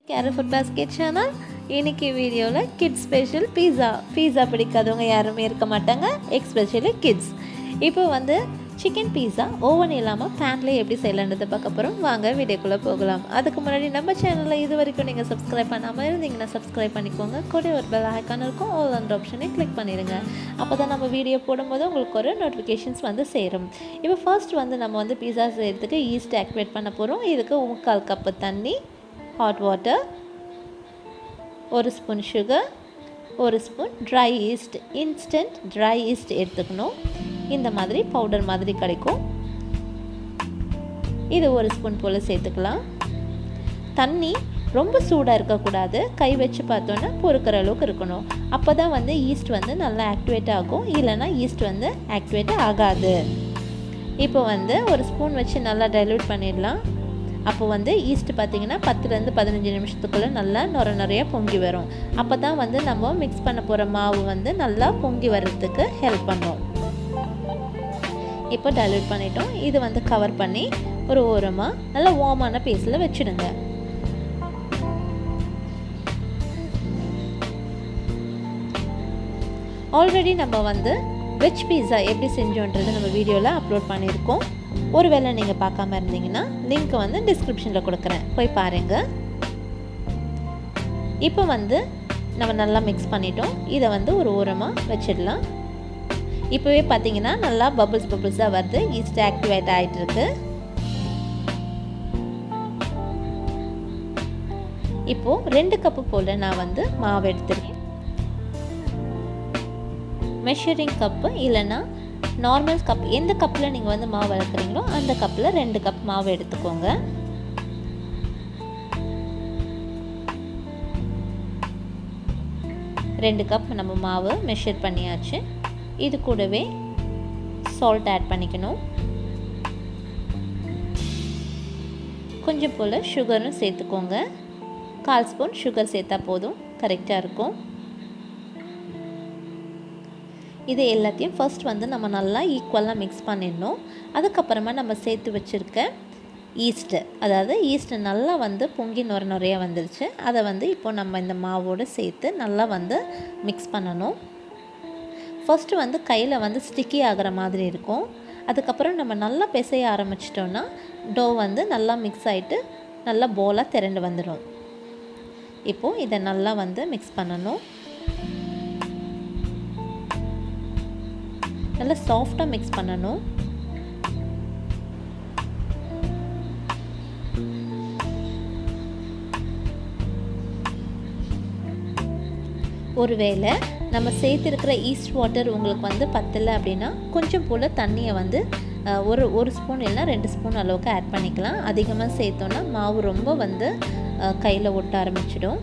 கேர food basket channel இன்னைக்கு வீடியோவில் kids special பீஸா பீஸா பிடிக்காதவங்க யாருமே இருக்க மாட்டாங்க எக்ஸ்பெஷலி கிட்ஸ் இப்போ வந்து சிக்கன் பீஸா ஓவன் இல்லாமல் பேன்லேயே எப்படி செய்யலான்றதை பார்க்க போகிறோம் வாங்க வீடியோக்குள்ளே போகலாம் அதுக்கு முன்னாடி நம்ம சேனலில் இது வரைக்கும் நீங்கள் சப்ஸ்கிரைப் பண்ணாமல் இருந்தீங்கன்னா சப்ஸ்கிரைப் பண்ணிக்கோங்க கூட ஒரு பெல் ஐக்கான் இருக்கும் ஆல் அந்த ஆப்ஷனை கிளிக் பண்ணிடுங்க அப்போ தான் நம்ம வீடியோ போடும்போது உங்களுக்கு ஒரு நோட்டிஃபிகேஷன்ஸ் வந்து சேரும் இப்போ ஃபர்ஸ்ட் வந்து நம்ம வந்து பீஸா செய்கிறதுக்கு ஈஸ்ட் ஆக்டிவேட் பண்ண போகிறோம் இதுக்கு முக்கால் கப்பு தண்ணி ஹாட் வாட்டர் ஒரு ஸ்பூன் சுகர் ஒரு spoon dry yeast instant dry yeast எடுத்துக்கணும் இந்த மாதிரி பவுடர் மாதிரி கிடைக்கும் இது ஒரு ஸ்பூன் போல் சேர்த்துக்கலாம் தண்ணி ரொம்ப சூடாக இருக்கக்கூடாது கை வச்சு பார்த்தோன்னா பொறுக்கிற அளவுக்கு இருக்கணும் அப்போ தான் வந்து ஈஸ்ட் வந்து நல்லா ஆக்டிவேட் ஆகும் இல்லைன்னா ஈஸ்ட் வந்து ஆக்டிவேட் ஆகாது இப்போ வந்து ஒரு ஸ்பூன் வச்சு நல்லா டைல்யூட் பண்ணிடலாம் அப்போ வந்து ஈஸ்ட் பார்த்திங்கன்னா பத்துலேருந்து பதினஞ்சு நிமிஷத்துக்குள்ளே நல்லா நுர நிறைய பொங்கி வரும் அப்போ தான் வந்து நம்ம மிக்ஸ் பண்ண போகிற மாவு வந்து நல்லா பொங்கி வர்றதுக்கு ஹெல்ப் பண்ணும் இப்போ டைல்யூட் பண்ணிட்டோம் இது வந்து கவர் பண்ணி ஒரு ஓரமாக நல்லா வார்மான பேஸில் வச்சுடுங்க ஆல்ரெடி நம்ம வந்து வெஜ் பீஸா எப்படி செஞ்சோன்றது நம்ம வீடியோவில் அப்லோட் பண்ணியிருக்கோம் ஒருவேளை நீங்கள் பார்க்காம இருந்தீங்கன்னா லிங்க் வந்து டிஸ்கிரிப்ஷனில் கொடுக்குறேன் போய் பாருங்கள் இப்போ வந்து நம்ம நல்லா மிக்ஸ் பண்ணிட்டோம் இதை வந்து ஒரு ஓரமாக வச்சிடலாம் இப்போவே பார்த்தீங்கன்னா நல்லா பபுள்ஸ் பபுள்ஸாக வருது ஈஸ்ட் ஆக்டிவேட் ஆகிட்டு இருக்கு இப்போது ரெண்டு கப்பு போல் நான் வந்து மாவு எடுத்துருக்கேன் மெஷரிங் கப்பு இல்லைன்னா நார்மல் கப் எந்த கப்பில் நீங்கள் வந்து மாவு வளர்க்குறீங்களோ அந்த கப்பில் ரெண்டு கப் மாவு எடுத்துக்கோங்க ரெண்டு கப் நம்ம மாவு மெஷர் பண்ணியாச்சு இது கூடவே சால்ட் ஆட் பண்ணிக்கணும் கொஞ்சம் போல் சுகரும் சேர்த்துக்கோங்க கால் ஸ்பூன் சுகர் சேர்த்தா போதும் கரெக்டாக இருக்கும் இது எல்லாத்தையும் ஃபர்ஸ்ட் வந்து நம்ம நல்லா ஈக்குவலாக மிக்ஸ் பண்ணிடணும் அதுக்கப்புறமா நம்ம சேர்த்து வச்சுருக்க ஈஸ்ட்டு அதாவது ஈஸ்ட்டு நல்லா வந்து பொங்கி நுர நுறைய வந்துருச்சு அதை வந்து இப்போ நம்ம இந்த மாவோடு சேர்த்து நல்லா வந்து மிக்ஸ் பண்ணணும் ஃபஸ்ட்டு வந்து கையில் வந்து ஸ்டிக்கி ஆகிற மாதிரி இருக்கும் அதுக்கப்புறம் நம்ம நல்லா பிசைய ஆரம்பிச்சிட்டோன்னா டோ வந்து நல்லா மிக்ஸ் ஆகிட்டு நல்லா போலாக திரண்டு வந்துடும் இப்போது இதை நல்லா வந்து மிக்ஸ் பண்ணணும் நல்லா சாஃப்டாக மிக்ஸ் பண்ணணும் ஒருவேளை நம்ம சேர்த்துருக்கிற ஈஸ்ட் வாட்டர் உங்களுக்கு வந்து பத்தலை அப்படின்னா கொஞ்சம் போல் தண்ணியை வந்து ஒரு ஒரு ஸ்பூன் இல்லைனா ரெண்டு ஸ்பூன் அளவுக்கு ஆட் பண்ணிக்கலாம் அதிகமாக சேர்த்தோன்னா மாவு ரொம்ப வந்து கையில் ஒட்ட ஆரம்பிச்சிடும்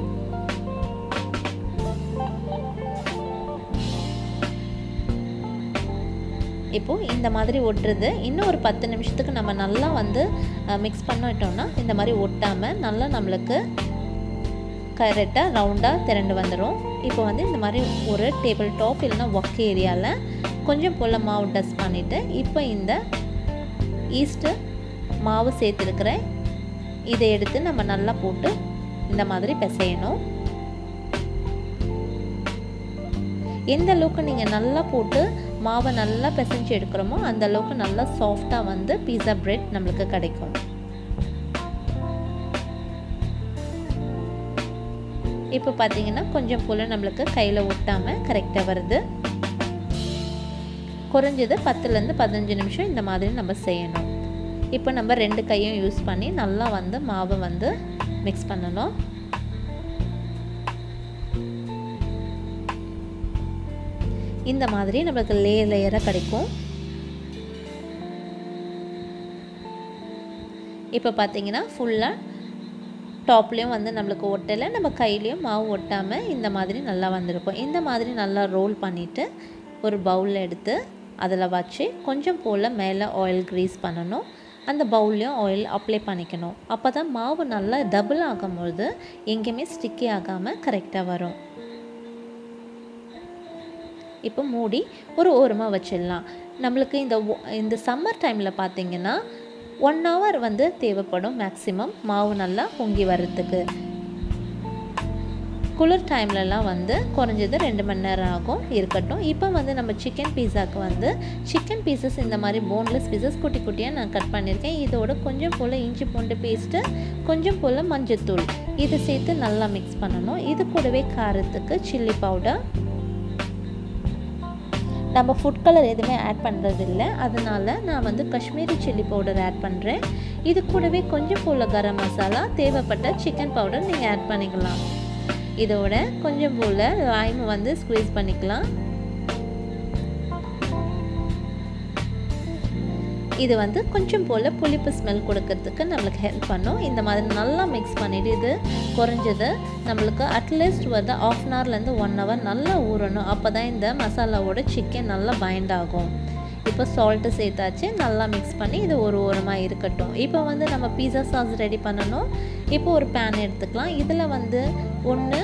இப்போது இந்த மாதிரி ஒட்டுறது இன்னும் ஒரு பத்து நிமிஷத்துக்கு நம்ம நல்லா வந்து மிக்ஸ் பண்ணிட்டோம்னா இந்த மாதிரி ஒட்டாமல் நல்லா நம்மளுக்கு கரெக்டாக ரவுண்டாக திரண்டு வந்துடும் இப்போ வந்து இந்த மாதிரி ஒரு டேபிள் டாப் இல்லைன்னா ஒர்க் ஏரியாவில் கொஞ்சம் போல் மாவு டஸ்ட் பண்ணிவிட்டு இப்போ இந்த ஈஸ்ட்டு மாவு சேர்த்துருக்கிற இதை எடுத்து நம்ம நல்லா போட்டு இந்த மாதிரி பிசையணும் எந்த அளவுக்கு நீங்கள் நல்லா போட்டு மாவை நல்லா பிசைஞ்சு எடுக்கிறோமோ அந்த அளவுக்கு நல்லா சாஃப்டாக வந்து பீஸா பிரெட் நம்மளுக்கு கிடைக்கும் இப்போ பார்த்தீங்கன்னா கொஞ்சம் போல் நம்மளுக்கு கையில் ஒட்டாமல் கரெக்டாக வருது குறைஞ்சது பத்துலேருந்து பதினஞ்சு நிமிஷம் இந்த மாதிரி நம்ம செய்யணும் இப்போ நம்ம ரெண்டு கையும் யூஸ் பண்ணி நல்லா வந்து மாவை வந்து மிக்ஸ் பண்ணணும் இந்த மாதிரி நம்மளுக்கு லேயர் லேயராக கிடைக்கும் இப்போ பார்த்தீங்கன்னா ஃபுல்லாக டாப்லேயும் வந்து நம்மளுக்கு ஒட்டலை நம்ம கையிலையும் மாவு ஒட்டாமல் இந்த மாதிரி நல்லா வந்திருக்கும் இந்த மாதிரி நல்லா ரோல் பண்ணிவிட்டு ஒரு பவுலில் எடுத்து அதில் வச்சு கொஞ்சம் போல் மேலே ஆயில் க்ரீஸ் பண்ணணும் அந்த பவுல்லையும் ஆயில் அப்ளை பண்ணிக்கணும் அப்போ தான் மாவு நல்லா டபுள் ஆகும்பொழுது எங்கேயுமே ஸ்டிக்கி ஆகாமல் கரெக்டாக வரும் இப்போ மூடி ஒரு ஓரமாக வச்சிடலாம் நம்மளுக்கு இந்த இந்த சம்மர் டைமில் பார்த்திங்கன்னா ஒன் ஹவர் வந்து தேவைப்படும் மேக்ஸிமம் மாவு நல்லா பொங்கி வர்றதுக்கு குளிர் டைம்லலாம் வந்து குறைஞ்சது ரெண்டு மணி நேரம் ஆகும் இருக்கட்டும் இப்போ வந்து நம்ம சிக்கன் பீஸாக்கு வந்து சிக்கன் பீசஸ் இந்த மாதிரி போன்லெஸ் பீசஸ் குட்டி குட்டியாக நான் கட் பண்ணியிருக்கேன் இதோட கொஞ்சம் போல் இஞ்சி பூண்டு பேஸ்ட்டு கொஞ்சம் போல் மஞ்சத்தூள் இதை சேர்த்து நல்லா மிக்ஸ் பண்ணணும் இது கூடவே காரத்துக்கு சில்லி பவுடர் நம்ம ஃபுட் கலர் எதுவுமே ஆட் பண்ணுறதில்ல அதனால் நான் வந்து காஷ்மீரி சில்லி பவுடர் ஆட் பண்ணுறேன் இது கூடவே கொஞ்சம் போல் கரம் மசாலா தேவைப்பட்ட சிக்கன் பவுடர் நீங்கள் ஆட் பண்ணிக்கலாம் இதோட கொஞ்சம் போல் லைம் வந்து ஸ்குவீஸ் பண்ணிக்கலாம் இது வந்து கொஞ்சம் போல் புளிப்பு ஸ்மெல் கொடுக்கறதுக்கு நம்மளுக்கு ஹெல்ப் பண்ணும் இந்த மாதிரி நல்லா மிக்ஸ் பண்ணிவிட்டு இது குறைஞ்சது நம்மளுக்கு அட்லீஸ்ட் வந்து ஆஃப் அன் ஹவர்லேருந்து ஒன் ஹவர் நல்லா ஊறணும் அப்போ தான் இந்த மசாலாவோட சிக்கன் நல்லா பைண்ட் ஆகும் இப்போ சால்ட்டு சேர்த்தாச்சு நல்லா மிக்ஸ் பண்ணி இது ஒரு ஓரமாக இருக்கட்டும் இப்போ வந்து நம்ம பீஸா சாஸ் ரெடி பண்ணணும் இப்போ ஒரு பேன் எடுத்துக்கலாம் இதில் வந்து ஒன்று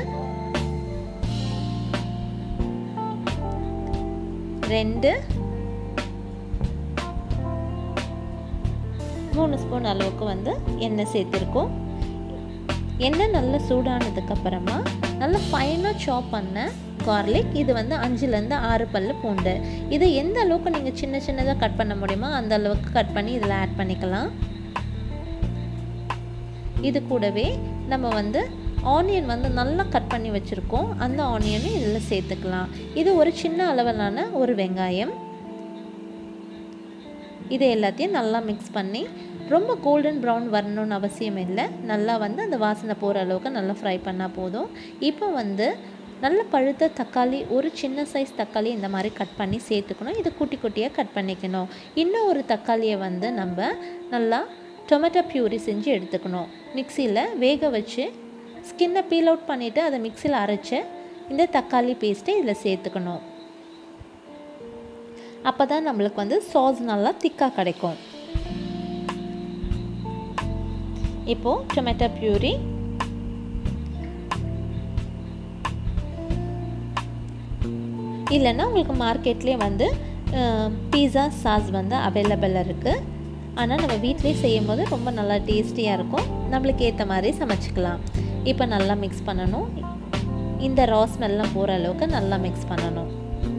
ரெண்டு மூணு ஸ்பூன் அளவுக்கு வந்து எண்ணெய் சேர்த்துருக்கோம் எண்ணெய் நல்லா சூடானதுக்கப்புறமா நல்லா ஃபைனாக சாப் பண்ண கார்லிக் இது வந்து அஞ்சுலேருந்து ஆறு பல் பூண்டு இது எந்த அளவுக்கு நீங்கள் சின்ன சின்னதாக கட் பண்ண முடியுமோ அந்த அளவுக்கு கட் பண்ணி இதில் ஆட் பண்ணிக்கலாம் இது கூடவே நம்ம வந்து ஆனியன் வந்து நல்லா கட் பண்ணி வச்சுருக்கோம் அந்த ஆனியனும் இதில் சேர்த்துக்கலாம் இது ஒரு சின்ன அளவிலான ஒரு வெங்காயம் இது எல்லாத்தையும் நல்லா மிக்ஸ் பண்ணி ரொம்ப கோல்டன் ப்ரௌன் வரணும்னு அவசியம் இல்லை நல்லா வந்து அந்த வாசனை போகிற அளவுக்கு நல்லா ஃப்ரை பண்ணால் போதும் இப்போ வந்து நல்ல பழுத்த தக்காளி ஒரு சின்ன சைஸ் தக்காளி இந்த மாதிரி கட் பண்ணி சேர்த்துக்கணும் இது குட்டி குட்டியாக கட் பண்ணிக்கணும் இன்னும் ஒரு தக்காளியை வந்து நம்ம நல்லா டொமேட்டோ பியூரி செஞ்சு எடுத்துக்கணும் மிக்சியில் வேக வச்சு ஸ்கின்னை பீல் அவுட் பண்ணிவிட்டு அதை மிக்சியில் அரைச்ச இந்த தக்காளி பேஸ்ட்டை இதில் சேர்த்துக்கணும் அப்போ தான் நம்மளுக்கு வந்து சாஸ் நல்லா திக்காக கிடைக்கும் இப்போது டொமேட்டோ பியூரி இல்லைன்னா உங்களுக்கு மார்க்கெட்லேயே வந்து பீஸா சாஸ் வந்து அவைலபிள் இருக்குது ஆனால் நம்ம வீட்டிலே செய்யும் போது ரொம்ப நல்லா டேஸ்டியாக இருக்கும் நம்மளுக்கு ஏற்ற மாதிரி சமைச்சிக்கலாம் இப்போ நல்லா மிக்ஸ் பண்ணணும் இந்த ரா ஸ்மெல்லாம் போகிற அளவுக்கு நல்லா மிக்ஸ் பண்ணணும்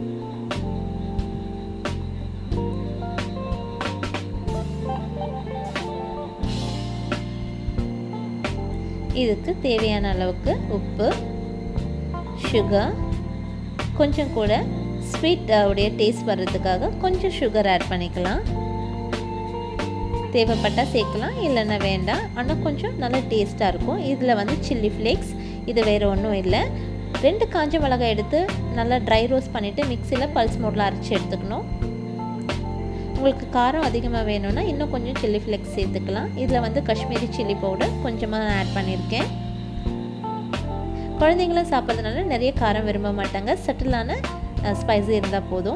இதுக்கு தேவையான அளவுக்கு உப்பு சுகர் கொஞ்சம் கூட ஸ்வீட் உடைய டேஸ்ட் வர்றதுக்காக கொஞ்சம் சுகர் ஆட் பண்ணிக்கலாம் தேவைப்பட்டால் சேர்க்கலாம் இல்லைன்னா வேண்டாம் ஆனால் கொஞ்சம் நல்லா டேஸ்ட்டாக இருக்கும் இதில் வந்து சில்லி ஃப்ளேக்ஸ் இது வேறு ஒன்றும் இல்லை ரெண்டு காஞ்ச மிளகாய் எடுத்து நல்லா ட்ரை ரோஸ்ட் பண்ணிவிட்டு மிக்சியில் பல்ஸ் மோட்டில் அரைச்சி எடுத்துக்கணும் உங்களுக்கு காரம் அதிகமாக வேணும்னா இன்னும் கொஞ்சம் சில்லி ஃப்ளேக்ஸ் சேர்த்துக்கலாம் இதில் வந்து காஷ்மீரி சில்லி பவுடர் கொஞ்சமாக நான் ஆட் பண்ணியிருக்கேன் குழந்தைங்களாம் சாப்பிட்றதுனால நிறைய காரம் விரும்ப மாட்டாங்க சட்டிலான ஸ்பைஸி இருந்தால் போதும்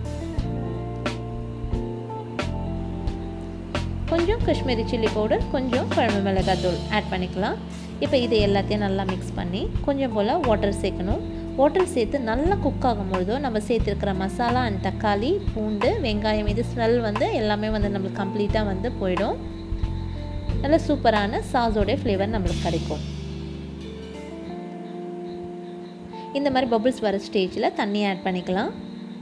கொஞ்சம் காஷ்மீரி சில்லி பவுடர் கொஞ்சம் குழம்பு மிளகாய் தூள் ஆட் பண்ணிக்கலாம் இப்போ இது எல்லாத்தையும் நல்லா மிக்ஸ் பண்ணி கொஞ்சம் போல் வாட்டர் சேர்க்கணும் வாட்டர் சேர்த்து நல்லா குக் ஆகும்பொழுதோ நம்ம சேர்த்துருக்கிற மசாலா அண்ட் தக்காளி பூண்டு வெங்காயம் இது ஸ்மெல் வந்து எல்லாமே வந்து நம்மளுக்கு கம்ப்ளீட்டாக வந்து போயிடும் நல்ல சூப்பரான சாஸோடைய ஃப்ளேவர் நம்மளுக்கு கிடைக்கும் இந்த மாதிரி பபுள்ஸ் வர ஸ்டேஜில் தண்ணி ஆட் பண்ணிக்கலாம்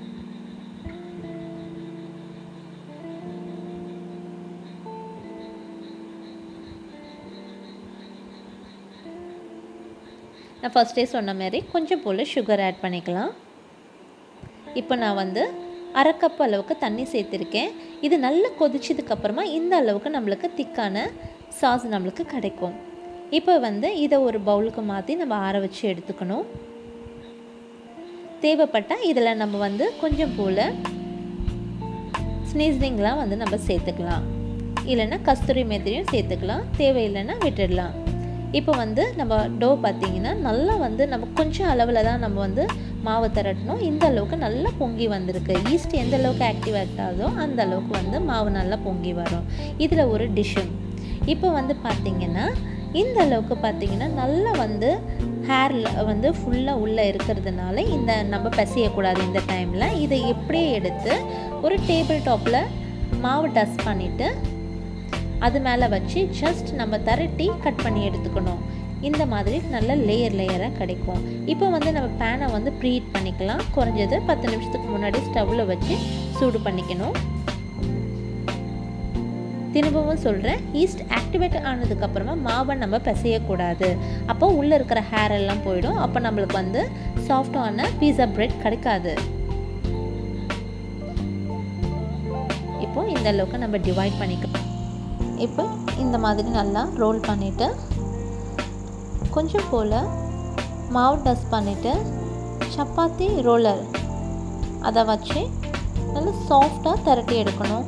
நான் ஃபஸ்ட்டே சொன்ன மாதிரி கொஞ்சம் போல் சுகர் ஆட் பண்ணிக்கலாம் இப்போ நான் வந்து அரை கப் அளவுக்கு தண்ணி சேர்த்துருக்கேன் இது நல்லா கொதிச்சதுக்கப்புறமா இந்த அளவுக்கு நம்மளுக்கு திக்கான சாஸ் நம்மளுக்கு கிடைக்கும் இப்போ வந்து இதை ஒரு பவுலுக்கு மாற்றி நம்ம ஆற வச்சு எடுத்துக்கணும் தேவைப்பட்டால் இதில் நம்ம வந்து கொஞ்சம் போல் ஸ்னீஸ்னிங்லாம் வந்து நம்ம சேர்த்துக்கலாம் இல்லைன்னா கஸ்தூரி மெத்திரியும் சேர்த்துக்கலாம் தேவையில்லைன்னா விட்டுடலாம் இப்போ வந்து நம்ம டோ பார்த்திங்கன்னா நல்லா வந்து நம்ம கொஞ்சம் அளவில் தான் நம்ம வந்து மாவு திரட்டணும் இந்த அளவுக்கு நல்லா பொங்கி வந்திருக்கு ஈஸ்ட் எந்த அளவுக்கு ஆக்டிவேட் ஆகுதோ அந்த அளவுக்கு வந்து மாவு நல்லா பொங்கி வரும் இதில் ஒரு டிஷ்ஷும் இப்போ வந்து பார்த்திங்கன்னா இந்த அளவுக்கு பார்த்திங்கன்னா நல்லா வந்து ஹேரில் வந்து ஃபுல்லாக உள்ளே இருக்கிறதுனால இந்த நம்ம பசியக்கூடாது இந்த டைமில் இதை எப்படியே எடுத்து ஒரு டேபிள் டாப்பில் மாவு டஸ்ட் பண்ணிவிட்டு அது மேலே வச்சு ஜஸ்ட் நம்ம திரட்டி கட் பண்ணி எடுத்துக்கணும் இந்த மாதிரி நல்ல லேயர் லேயராக கிடைக்கும் இப்போ வந்து நம்ம பேனை வந்து ப்ரீஹீட் பண்ணிக்கலாம் குறைஞ்சது பத்து நிமிஷத்துக்கு முன்னாடி ஸ்டவ்வில் வச்சு சூடு பண்ணிக்கணும் திரும்பவும் சொல்கிறேன் ஈஸ்ட் ஆக்டிவேட் ஆனதுக்கப்புறமா மாவை நம்ம பிசையக்கூடாது அப்போ உள்ளே இருக்கிற ஹேர் எல்லாம் போயிடும் அப்போ நம்மளுக்கு வந்து சாஃப்டான பீஸா பிரெட் கிடைக்காது இப்போ இந்த அளவுக்கு நம்ம டிவைட் பண்ணிக்கலாம் இப்போ இந்த மாதிரி நல்லா ரோல் பண்ணிவிட்டு கொஞ்சம் போல் மாவு டஸ்ட் பண்ணிவிட்டு சப்பாத்தி ரோலர் அதை வச்சு நல்லா சாஃப்டாக திரட்டி எடுக்கணும்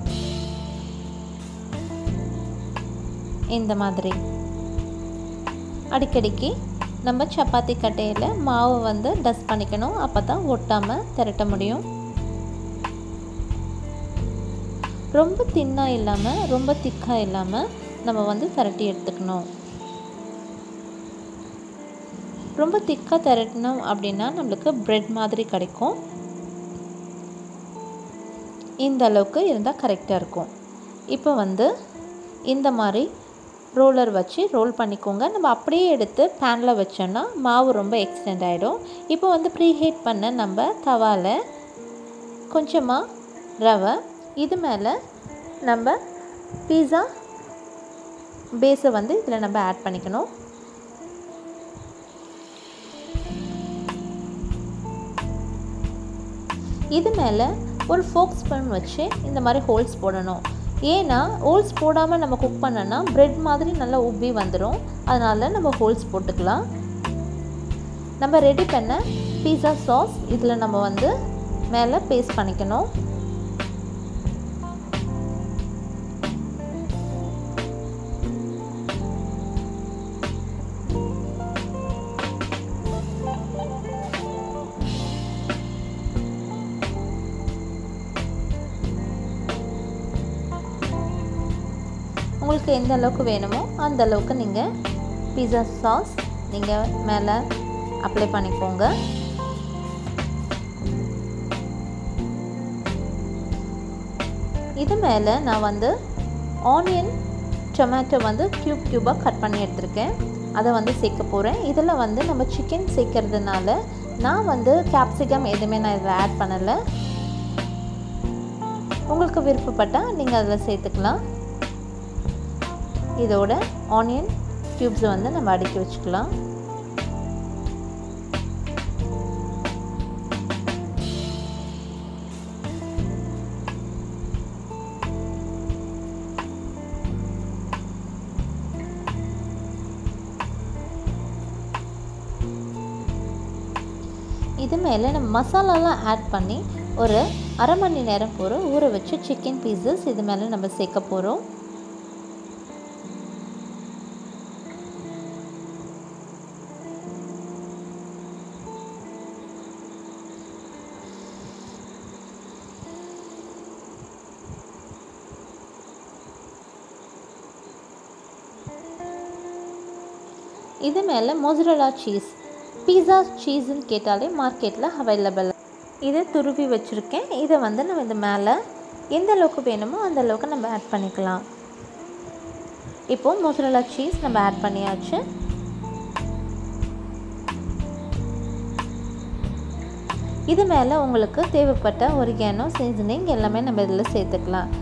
இந்த மாதிரி அடிக்கடிக்கு நம்ம சப்பாத்தி கட்டையில் மாவு வந்து டஸ்ட் பண்ணிக்கணும் அப்போ தான் ஒட்டாமல் திரட்ட முடியும் ரொம்ப தின்னாக இல்லாமல் ரொம்ப திக்காக இல்லாமல் நம்ம வந்து திரட்டி எடுத்துக்கணும் ரொம்ப திக்காக திரட்டினோம் அப்படின்னா நம்மளுக்கு ப்ரெட் மாதிரி கிடைக்கும் இந்த அளவுக்கு இருந்தால் கரெக்டாக இருக்கும் இப்போ வந்து இந்த மாதிரி ரோலர் வச்சு ரோல் பண்ணிக்கோங்க நம்ம அப்படியே எடுத்து பேனில் வச்சோன்னா மாவு ரொம்ப எக்ஸ்டெண்ட் ஆகிடும் இப்போ வந்து ப்ரீஹீட் பண்ண நம்ம தவாவில் கொஞ்சமாக ரவை இது மேலே நம்ம பீஸா பேஸை வந்து இதில் நம்ம ஆட் பண்ணிக்கணும் இது மேலே ஒரு ஃபோக் ஸ்பூன் வச்சு இந்த மாதிரி ஹோல்ஸ் போடணும் ஏன்னா ஹோல்ஸ் போடாமல் நம்ம குக் பண்ணோன்னா ப்ரெட் மாதிரி நல்லா உப்பி வந்துடும் அதனால் நம்ம ஹோல்ஸ் போட்டுக்கலாம் நம்ம ரெடி பண்ண பீஸா சாஸ் இதில் நம்ம வந்து மேலே பேஸ்ட் பண்ணிக்கணும் உங்களுக்கு எந்த அளவுக்கு வேணுமோ அந்த அளவுக்கு நீங்கள் பீஸா சாஸ் நீங்கள் மேலே அப்ளை பண்ணிக்கோங்க இது மேலே நான் வந்து ஆனியன் டொமேட்டோ வந்து க்யூப் க்யூபாக கட் பண்ணி எடுத்திருக்கேன் அதை வந்து சேர்க்க போகிறேன் இதில் வந்து நம்ம சிக்கன் சேர்க்கறதுனால நான் வந்து கேப்சிகம் எதுவுமே நான் இதில் ஆட் பண்ணலை உங்களுக்கு விருப்பப்பட்டால் நீங்கள் அதில் சேர்த்துக்கலாம் இதோட ஆனியன் க்யூப்ஸை வந்து நம்ம அடுக்கி வச்சுக்கலாம் இது மேலே நம்ம மசாலாலாம் ஆட் பண்ணி ஒரு அரை மணி நேரம் போகிற ஊற வச்சு சிக்கன் பீசஸ் இது மேலே நம்ம சேர்க்க போகிறோம் இது மேலே மொசரலா சீஸ் பீஸா சீஸ்ன்னு கேட்டாலே மார்க்கெட்டில் அவைலபிள் இதை துருவி வச்சுருக்கேன் இதை வந்து நம்ம இந்த மேலே எந்த அளவுக்கு வேணுமோ அந்த அளவுக்கு நம்ம ஆட் பண்ணிக்கலாம் இப்போது மொசரலா சீஸ் நம்ம ஆட் பண்ணியாச்சு இது மேலே உங்களுக்கு தேவைப்பட்ட ஒரிகானோ சீசனிங் எல்லாமே நம்ம இதில் சேர்த்துக்கலாம்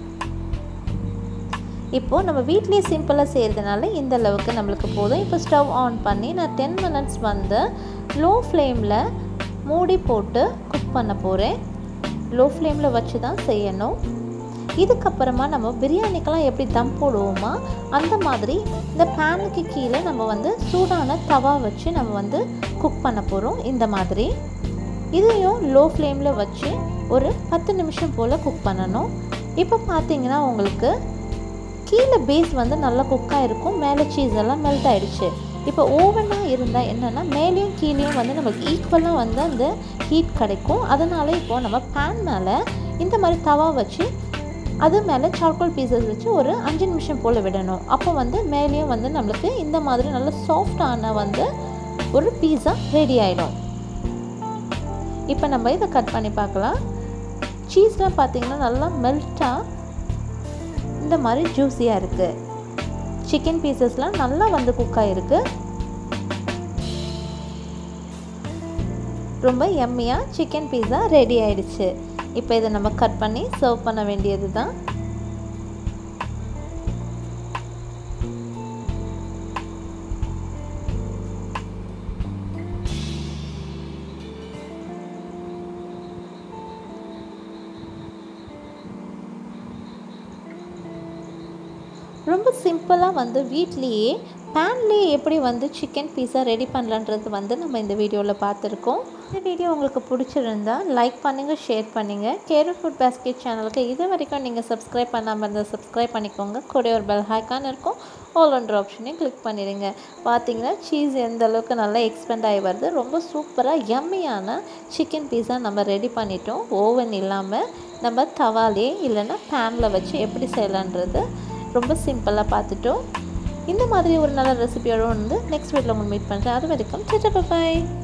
இப்போது நம்ம வீட்லேயே சிம்பிளாக செய்கிறதுனால இந்த அளவுக்கு நம்மளுக்கு போதும் இப்போ ஸ்டவ் ஆன் பண்ணி நான் டென் மினிட்ஸ் வந்து லோ ஃப்ளேமில் மூடி போட்டு குக் பண்ண போகிறேன் லோ ஃப்ளேமில் வச்சு தான் செய்யணும் இதுக்கப்புறமா நம்ம பிரியாணிக்கெல்லாம் எப்படி தம் போடுவோமா அந்த மாதிரி இந்த பேனுக்கு கீழே நம்ம வந்து சூடான தவா வச்சு நம்ம வந்து குக் பண்ண போகிறோம் இந்த மாதிரி இதையும் லோ ஃப்ளேமில் வச்சு ஒரு பத்து நிமிஷம் போல் குக் பண்ணணும் இப்போ பார்த்தீங்கன்னா உங்களுக்கு கீழே பேஸ் வந்து நல்லா குக்காக இருக்கும் மேலே சீஸ் எல்லாம் மெல்ட் ஆகிடுச்சு இப்போ ஓவனாக இருந்தால் என்னென்னா மேலேயும் கீழேயும் வந்து நமக்கு ஈக்குவலாக வந்து அந்த ஹீட் கிடைக்கும் அதனால் இப்போது நம்ம பேன் மேலே இந்த மாதிரி தவா வச்சு அது மேலே சார்கோல் பீசஸ் வச்சு ஒரு அஞ்சு நிமிஷம் போல் விடணும் அப்போ வந்து மேலேயும் வந்து நம்மளுக்கு இந்த மாதிரி நல்ல சாஃப்டான வந்து ஒரு பீஸா ரெடி ஆகிடும் இப்போ நம்ம இதை கட் பண்ணி பார்க்கலாம் சீஸ்லாம் பார்த்திங்கன்னா நல்லா மெல்ட்டாக இந்த மாதிரி ஜூஸியாக இருக்குது சிக்கன் பீசஸ்லாம் நல்லா வந்து குக் ஆகிருக்கு ரொம்ப எம்மியாக சிக்கன் பீஸா ரெடி ஆயிடுச்சு இப்போ இதை நம்ம கட் பண்ணி சர்வ் பண்ண வேண்டியது தான் ரொம்ப சிம்பிளாக வந்து வீட்லேயே பேன்லேயே எப்படி வந்து சிக்கன் பீஸா ரெடி பண்ணலான்றது வந்து நம்ம இந்த வீடியோவில் பார்த்துருக்கோம் இந்த வீடியோ உங்களுக்கு பிடிச்சிருந்தா லைக் பண்ணுங்கள் ஷேர் பண்ணுங்கள் கேரு ஃபுட் பேஸ்கெட் சேனலுக்கு இது வரைக்கும் நீங்கள் சப்ஸ்கிரைப் பண்ணாமல் இருந்தால் சப்ஸ்கிரைப் பண்ணிக்கோங்க கூட ஒரு பெல் ஹைக்கான் இருக்கும் ஆல் ஒன்ற ஆப்ஷனையும் கிளிக் பண்ணிடுங்க பார்த்தீங்கன்னா சீஸ் எந்த அளவுக்கு நல்லா எக்ஸ்பெண்ட் ஆகி வருது ரொம்ப சூப்பராக எம்மியான சிக்கன் பீஸா நம்ம ரெடி பண்ணிட்டோம் ஓவன் இல்லாமல் நம்ம தவாலே இல்லைன்னா பேனில் வச்சு எப்படி செய்யலான்றது ரொம்ப சிம்பிளாக பார்த்துட்டோம் இந்த மாதிரி ஒரு நல்ல ரெசிபியோட வந்து நெக்ஸ்ட் வீட்டில் உங்களுக்கு மீட் பண்ணுறேன் அது வரைக்கும் சிட்ட பாய்